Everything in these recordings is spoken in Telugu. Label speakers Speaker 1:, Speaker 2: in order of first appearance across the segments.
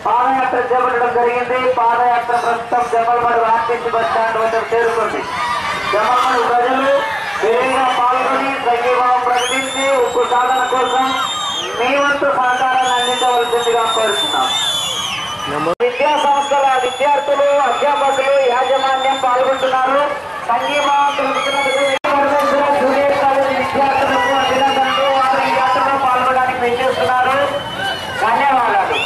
Speaker 1: పాదయాత్ర చేపట్టడం జరిగింది పాదయాత్ర ప్రస్తుతం జమల్మడు ఆర్టీసీ బస్ స్టాండ్ వద్ద చేరుకుంది జమల్మడు ప్రజలు వేగంగా పాల్గొని సంఘీభావం ప్రకటించి ఉప్పు సాధన కోసం మీ వంతు సహకారాన్ని అందించవలసిందిగా కోరుతున్నాం విద్యా సంస్థల విద్యార్థులు అధ్యాపకులు యాజమాన్యం పాల్గొంటున్నారు సంఘీభావం తెలుపుతున్నందుకు విద్యార్థులు, జూనియర్ కాలేజీ విద్యార్థులకు అభినందనలు వారు ఈ యాత్రలో పాల్గొనడానికి విచ్చేస్తున్నారు ధన్యవాదాలు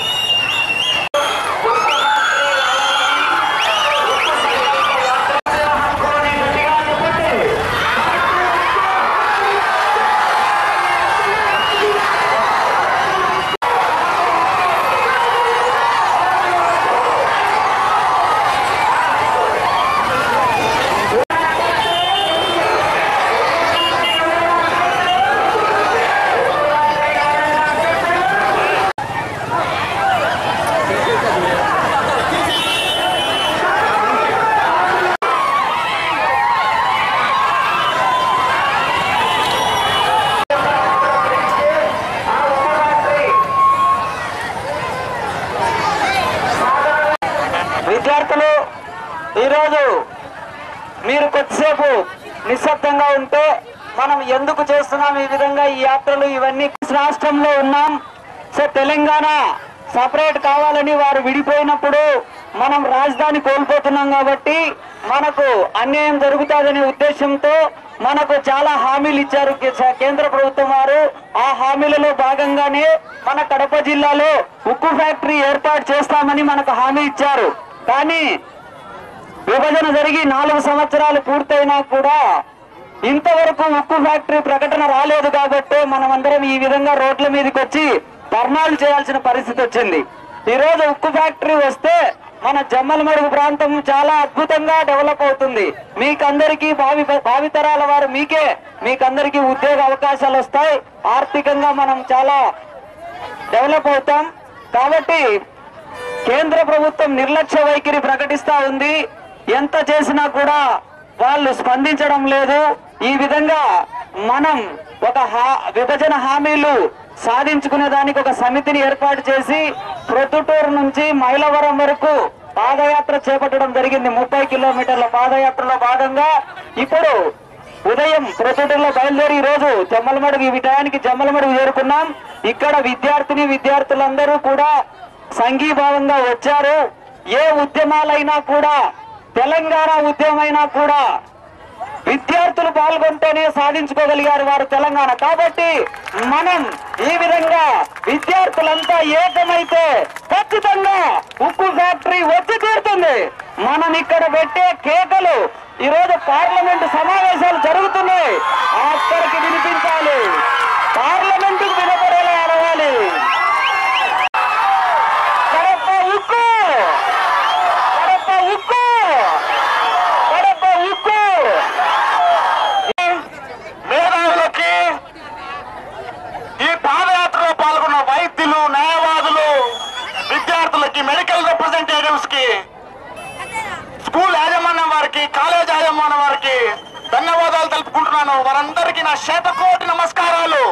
Speaker 1: విద్యార్థులు ఈరోజు మీరు కొద్దిసేపు నిశ్శబ్దంగా ఉంటే మనం ఎందుకు చేస్తున్నాం ఈ విధంగా ఈ యాత్రలు ఇవన్నీ రాష్ట్రంలో ఉన్నాం సో తెలంగాణ సపరేట్ కావాలని వారు విడిపోయినప్పుడు మనం రాజధాని కోల్పోతున్నాం కాబట్టి మనకు అన్యాయం జరుగుతుందనే ఉద్దేశంతో మనకు చాలా హామీలు ఇచ్చారు కే- కేంద్ర ప్రభుత్వం వారు ఆ హామీలలో భాగంగానే మన కడప జిల్లాలో ఉక్కు ఫ్యాక్టరీ ఏర్పాటు చేస్తామని మనకు హామీ ఇచ్చారు కానీ విభజన జరిగి నాలుగు సంవత్సరాలు పూర్తయినా కూడా ఇంతవరకు ఉక్కు ఫ్యాక్టరీ ప్రకటన రాలేదు కాబట్టి మనమందరం ఈ విధంగా రోడ్ల మీదకి వచ్చి ధర్నాలు చేయాల్సిన పరిస్థితి వచ్చింది ఈ రోజు ఉక్కు ఫ్యాక్టరీ వస్తే మన జమ్మలమడుగు ప్రాంతం చాలా అద్భుతంగా డెవలప్ అవుతుంది మీకందరికీ భావి భావితరాల వారు మీకే మీకందరికీ ఉద్యోగ అవకాశాలు వస్తాయి ఆర్థికంగా మనం చాలా డెవలప్ అవుతాం కాబట్టి కేంద్ర ప్రభుత్వం నిర్లక్ష్య వైఖరి ప్రకటిస్తా ఉంది ఎంత చేసినా కూడా వాళ్ళు స్పందించడం లేదు ఈ విధంగా మనం ఒక హా- విభజన హామీలు సాధించుకునే దానికి ఒక సమితిని ఏర్పాటు చేసి ప్రొద్దుటూరు నుంచి మైలవరం వరకు పాదయాత్ర చేపట్టడం జరిగింది ముప్పై కిలోమీటర్ల పాదయాత్రలో భాగంగా ఇప్పుడు ఉదయం ప్రొద్దుటూరులో బయలుదేరి ఈ రోజు జమ్మలమడుగు ఈ టయానికి జమ్మలమడుగు చేరుకున్నాం ఇక్కడ విద్యార్థిని విద్యార్థులందరూ కూడా సంఘీభావంగా వచ్చారు ఏ ఉద్యమాలైనా కూడా తెలంగాణ ఉద్యమైనా కూడా విద్యార్థులు పాల్గొంటేనే సాధించుకోగలిగారు వారు తెలంగాణ కాబట్టి మనం ఈ విధంగా విద్యార్థులంతా ఏకమైతే ఖచ్చితంగా ఉక్కు ఫ్యాక్టరీ వచ్చి తీరుతుంది మనం ఇక్కడ పెట్టే కేకలు ఈ రోజు పార్లమెంటు సమావేశాలు జరుగుతున్నాయి అక్కడికి వినిపించాలి పార్లమెంటుకు వినపడేలా అడగాలి కడప ఉక్కు కడప ఉక్కు కడప ఉక్కు
Speaker 2: మేధావులకి ఈ పాదయాత్రలో పాల్గొన్న వైద్యులు న్యాయవాదులు విద్యార్థులకి మెడికల్ రిప్రజెంటేటివ్స్ కి స్కూల్ యాజమాన్యం వారికి కాలేజ్ యాజమాన్యం వారికి ధన్యవాదాలు తెలుపుకుంటున్నాను వారందరికీ నా శతకోటి నమస్కారాలు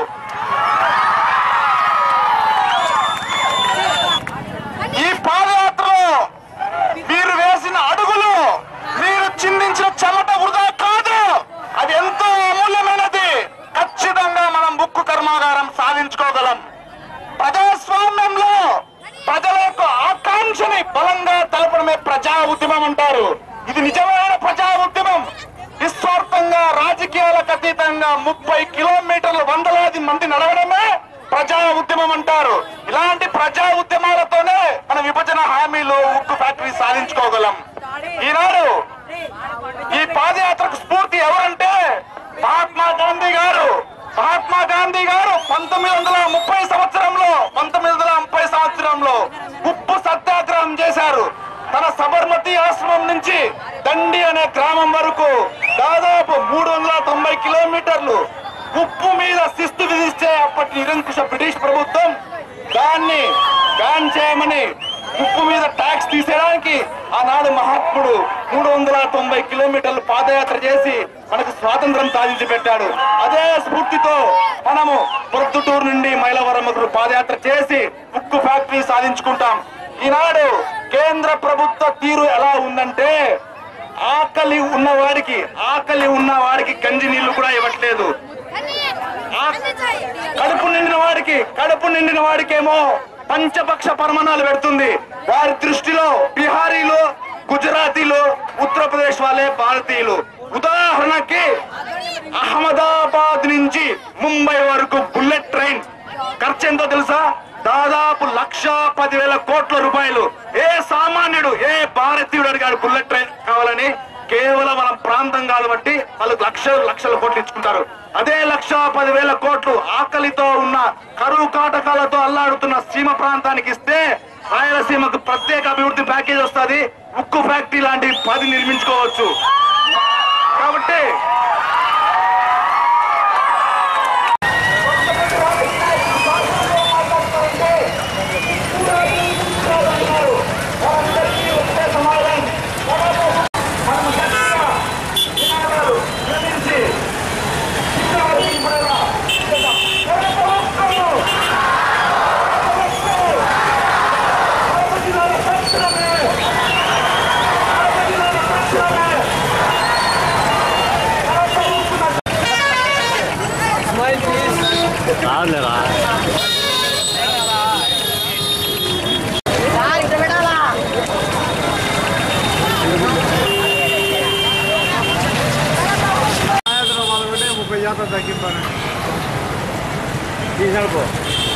Speaker 2: ఈ పాదయాత్రలో మీరు వేసిన అడుగులు మీరు చిందించిన చెమట వృధా కాదు అది ఎంతో అమూల్యమైనది ఖచ్చితంగా మనం ముక్కు కర్మాగారం సాధించుకోగలం ప్రజాస్వామ్యంలో ప్రజల యొక్క ఆకాంక్షని బలంగా తెలపడమే ప్రజా ఉద్యమం అంటారు ఇది నిజమైన ప్రజా ఉద్యమం నిస్వార్థంగా రాజకీయాలకు అతీతంగా ముప్పై కిలోమీటర్లు వందలాది మంది నడవడమే ప్రజా ఉద్యమం అంటారు ఇలాంటి ప్రజా ఉద్యమాలతోనే మన విభజన హామీలు ఉక్కు ఫ్యాక్టరీ సాధించుకోగలం ఈనాడు ఈ పాదయాత్రకు స్ఫూర్తి ఎవరంటే మహాత్మా గాంధీ గారు మహాత్మా గాంధీ గారు పంతొమ్మిది వందల ముప్పై సంవత్సరంలో పంతొమ్మిది వందల ముప్పై సంవత్సరంలో ఉప్పు సత్యాగ్రహం చేశారు తన సబర్మతి ఆశ్రమం నుంచి దండి అనే గ్రామం వరకు దాదాపు మూడు వందల తొంభై కిలోమీటర్లు ఉప్పు మీద శిస్తు విధిస్తే అప్పటి నిరంకుశ బ్రిటిష్ ప్రభుత్వం దాన్ని బ్యాన్ చేయమని ఉప్పు మీద ట్యాక్స్ తీసేయడానికి ఆనాడు మహాత్ముడు మూడు వందల తొంభై కిలోమీటర్లు పాదయాత్ర చేసి మనకు స్వాతంత్రం సాధించి పెట్టాడు అదే స్ఫూర్తితో మనము పొద్దుటూరు నుండి మైలవరం వరకు పాదయాత్ర చేసి ఉక్కు ఫ్యాక్టరీ సాధించుకుంటాం ఈనాడు కేంద్ర ప్రభుత్వ తీరు ఎలా ఉందంటే ఆకలి ఉన్నవాడికి ఆకలి ఉన్న వాడికి గంజి నీళ్లు కూడా ఇవ్వట్లేదు కడుపు నిండిన వాడికి కడుపు నిండిన వాడికేమో పంచపక్ష పరమాణాలు పెడుతుంది వారి దృష్టిలో బిహారీలు గుజరాతీలు ఉత్తరప్రదేశ్ వాళ్ళే భారతీయులు ఉదాహరణకి అహ్మదాబాద్ నుంచి ముంబై వరకు బుల్లెట్ ట్రైన్ ఖర్చు ఎంతో తెలుసా దాదాపు లక్ష పదివేల కోట్ల రూపాయలు ఏ సామాన్యుడు ఏ భారతీయుడు అడిగాడు బుల్లెట్ ట్రైన్ కావాలని కేవలం మన ప్రాంతం కాదు బట్టి వాళ్ళు లక్షలు లక్షల కోట్లు ఇచ్చుకుంటారు అదే లక్ష పదివేల కోట్లు ఆకలితో ఉన్న కరువు కాటకాలతో అల్లాడుతున్న సీమ ప్రాంతానికి ఇస్తే రాయలసీమకు ప్రత్యేక అభివృద్ధి ప్యాకేజ్ వస్తుంది ఉక్కు ఫ్యాక్టరీ లాంటివి పది నిర్మించుకోవచ్చు కాబట్టి
Speaker 3: రాదులేరా ముప్పై శాతం తగ్గింపాను తీసుకెళ్ళిపో